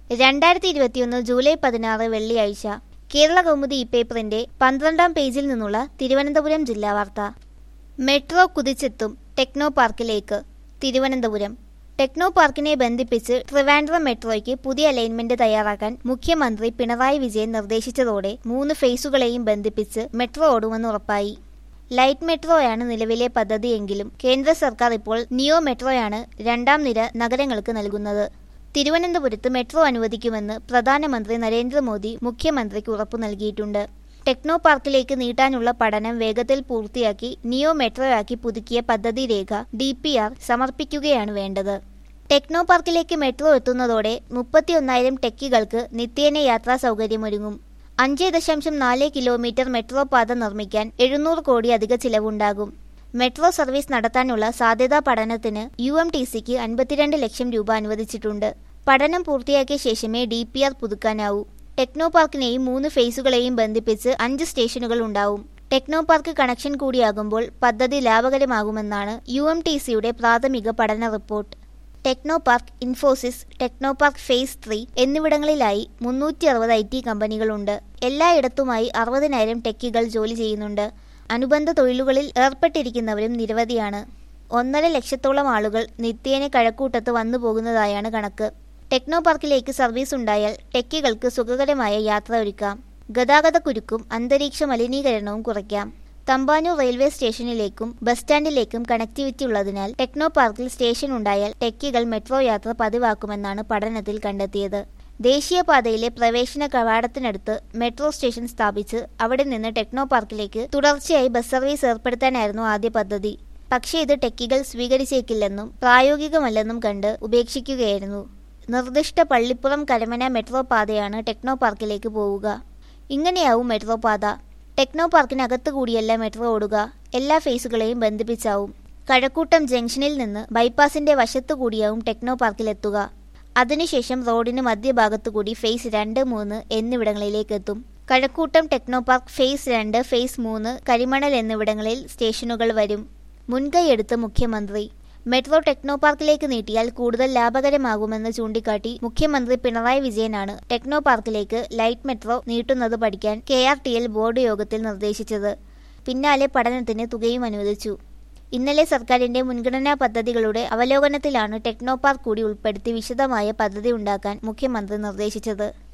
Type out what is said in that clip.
രണ്ടായിരത്തി ഇരുപത്തിയൊന്ന് ജൂലൈ പതിനാറ് വെള്ളിയാഴ്ച കേരള കൗമുദി ഈ പേപ്പറിന്റെ പന്ത്രണ്ടാം പേജിൽ നിന്നുള്ള തിരുവനന്തപുരം ജില്ലാ വാർത്ത മെട്രോ കുതിച്ചെത്തും ടെക്നോ പാർക്കിലേക്ക് തിരുവനന്തപുരം ടെക്നോ പാർക്കിനെ ബന്ധിപ്പിച്ച് ട്രിവാൻഡ്രം മെട്രോയ്ക്ക് പുതിയ അലൈൻമെന്റ് തയ്യാറാക്കാൻ മുഖ്യമന്ത്രി പിണറായി വിജയൻ നിർദ്ദേശിച്ചതോടെ മൂന്ന് ഫേസുകളെയും ബന്ധിപ്പിച്ച് മെട്രോ ഓടുമെന്ന് ഉറപ്പായി ലൈറ്റ് മെട്രോയാണ് നിലവിലെ പദ്ധതിയെങ്കിലും കേന്ദ്ര സർക്കാർ ഇപ്പോൾ നിയോ മെട്രോയാണ് രണ്ടാം നിര നഗരങ്ങൾക്ക് നൽകുന്നത് തിരുവനന്തപുരത്ത് മെട്രോ അനുവദിക്കുമെന്ന് പ്രധാനമന്ത്രി നരേന്ദ്രമോദി മുഖ്യമന്ത്രിക്ക് ഉറപ്പു നൽകിയിട്ടുണ്ട് ടെക്നോ പാർക്കിലേക്ക് നീട്ടാനുള്ള പഠനം വേഗത്തിൽ പൂർത്തിയാക്കി നിയോ മെട്രോയാക്കി പുതുക്കിയ പദ്ധതി രേഖ ഡി പി ആർ സമർപ്പിക്കുകയാണ് വേണ്ടത് ടെക്നോ പാർക്കിലേക്ക് മെട്രോ എത്തുന്നതോടെ മുപ്പത്തിയൊന്നായിരം ടെക്കികൾക്ക് നിത്യേന യാത്രാ സൗകര്യമൊരുങ്ങും അഞ്ച് ദശാംശം നാല് കിലോമീറ്റർ മെട്രോ പാത നിർമ്മിക്കാൻ എഴുന്നൂറ് കോടി അധിക ചിലവുണ്ടാകും മെട്രോ സർവീസ് നടത്താനുള്ള സാധ്യതാ പഠനത്തിന് യു എം ടി സിക്ക് അൻപത്തിരണ്ട് ലക്ഷം രൂപ അനുവദിച്ചിട്ടുണ്ട് പഠനം പൂർത്തിയാക്കിയ ശേഷമേ ഡി പി ആർ പുതുക്കാനാവൂ ടെക്നോ പാർക്കിനെയും മൂന്ന് ഫേസുകളെയും ബന്ധിപ്പിച്ച് അഞ്ച് സ്റ്റേഷനുകൾ ഉണ്ടാവും ടെക്നോ പാർക്ക് കണക്ഷൻ കൂടിയാകുമ്പോൾ പദ്ധതി ലാഭകരമാകുമെന്നാണ് യു എം ടി സിയുടെ പ്രാഥമിക പഠന report technopark Infosys technopark phase three എന്നിവിടങ്ങളിലായി മുന്നൂറ്റി അറുപത് ഐ ടി കമ്പനികളുണ്ട് എല്ലായിടത്തുമായി അറുപതിനായിരം ടെക്കികൾ ജോലി ചെയ്യുന്നുണ്ട് അനുബന്ധ തൊഴിലുകളിൽ ഏർപ്പെട്ടിരിക്കുന്നവരും നിരവധിയാണ് ഒന്നര ലക്ഷത്തോളം ആളുകൾ നിത്യേന കഴക്കൂട്ടത്ത് വന്നു പോകുന്നതായാണ് കണക്ക് ടെക്നോ പാർക്കിലേക്ക് സർവീസ് ഉണ്ടായാൽ ടെക്കികൾക്ക് സുഖകരമായ യാത്ര ഒരുക്കാം ഗതാഗത കുരുക്കും അന്തരീക്ഷ മലിനീകരണവും കുറയ്ക്കാം തമ്പാനൂർ റെയിൽവേ സ്റ്റേഷനിലേക്കും ബസ് സ്റ്റാൻഡിലേക്കും കണക്ടിവിറ്റി ഉള്ളതിനാൽ ടെക്നോ പാർക്കിൽ സ്റ്റേഷൻ ഉണ്ടായാൽ ടെക്കികൾ മെട്രോ യാത്ര പതിവാക്കുമെന്നാണ് പഠനത്തിൽ കണ്ടെത്തിയത് ദേശീയപാതയിലെ പ്രവേശന കവാടത്തിനടുത്ത് മെട്രോ സ്റ്റേഷൻ സ്ഥാപിച്ച് അവിടെ നിന്ന് ടെക്നോ പാർക്കിലേക്ക് തുടർച്ചയായി ബസ് സർവീസ് ഏർപ്പെടുത്താനായിരുന്നു ആദ്യ പദ്ധതി പക്ഷേ ഇത് ടെക്കികൾ സ്വീകരിച്ചേക്കില്ലെന്നും പ്രായോഗികമല്ലെന്നും കണ്ട് ഉപേക്ഷിക്കുകയായിരുന്നു നിർദ്ദിഷ്ട പള്ളിപ്പുറം കരമന മെട്രോ പാതയാണ് ടെക്നോ പാർക്കിലേക്ക് പോവുക ഇങ്ങനെയാവും മെട്രോ പാത ടെക്നോ പാർക്കിനകത്ത് കൂടിയല്ല മെട്രോ ഓടുക എല്ലാ ഫേസുകളെയും ബന്ധിപ്പിച്ചാവും കഴക്കൂട്ടം ജംഗ്ഷനിൽ നിന്ന് ബൈപ്പാസിന്റെ വശത്തു കൂടിയാവും ടെക്നോ പാർക്കിലെത്തുക അതിനുശേഷം റോഡിന് മധ്യഭാഗത്തുകൂടി ഫേസ് രണ്ട് മൂന്ന് എന്നിവിടങ്ങളിലേക്ക് എത്തും കഴക്കൂട്ടം ടെക്നോ പാർക്ക് ഫേസ് രണ്ട് ഫേസ് മൂന്ന് കരിമണൽ എന്നിവിടങ്ങളിൽ സ്റ്റേഷനുകൾ വരും മുൻകൈയെടുത്ത് മുഖ്യമന്ത്രി മെട്രോ ടെക്നോ പാർക്കിലേക്ക് നീട്ടിയാൽ കൂടുതൽ ലാഭകരമാകുമെന്ന് ചൂണ്ടിക്കാട്ടി മുഖ്യമന്ത്രി പിണറായി വിജയനാണ് ടെക്നോ പാർക്കിലേക്ക് ലൈറ്റ് മെട്രോ നീട്ടുന്നത് പഠിക്കാൻ K R T L board യോഗത്തിൽ നിർദ്ദേശിച്ചത് പിന്നാലെ പഠനത്തിന് തുകയും അനുവദിച്ചു ഇന്നലെ സർക്കാരിന്റെ മുൻഗണനാ പദ്ധതികളുടെ അവലോകനത്തിലാണ് ടെക്നോ പാർക്ക് കൂടി ഉൾപ്പെടുത്തി വിശദമായ പദ്ധതി ഉണ്ടാക്കാൻ മുഖ്യമന്ത്രി നിർദ്ദേശിച്ചത്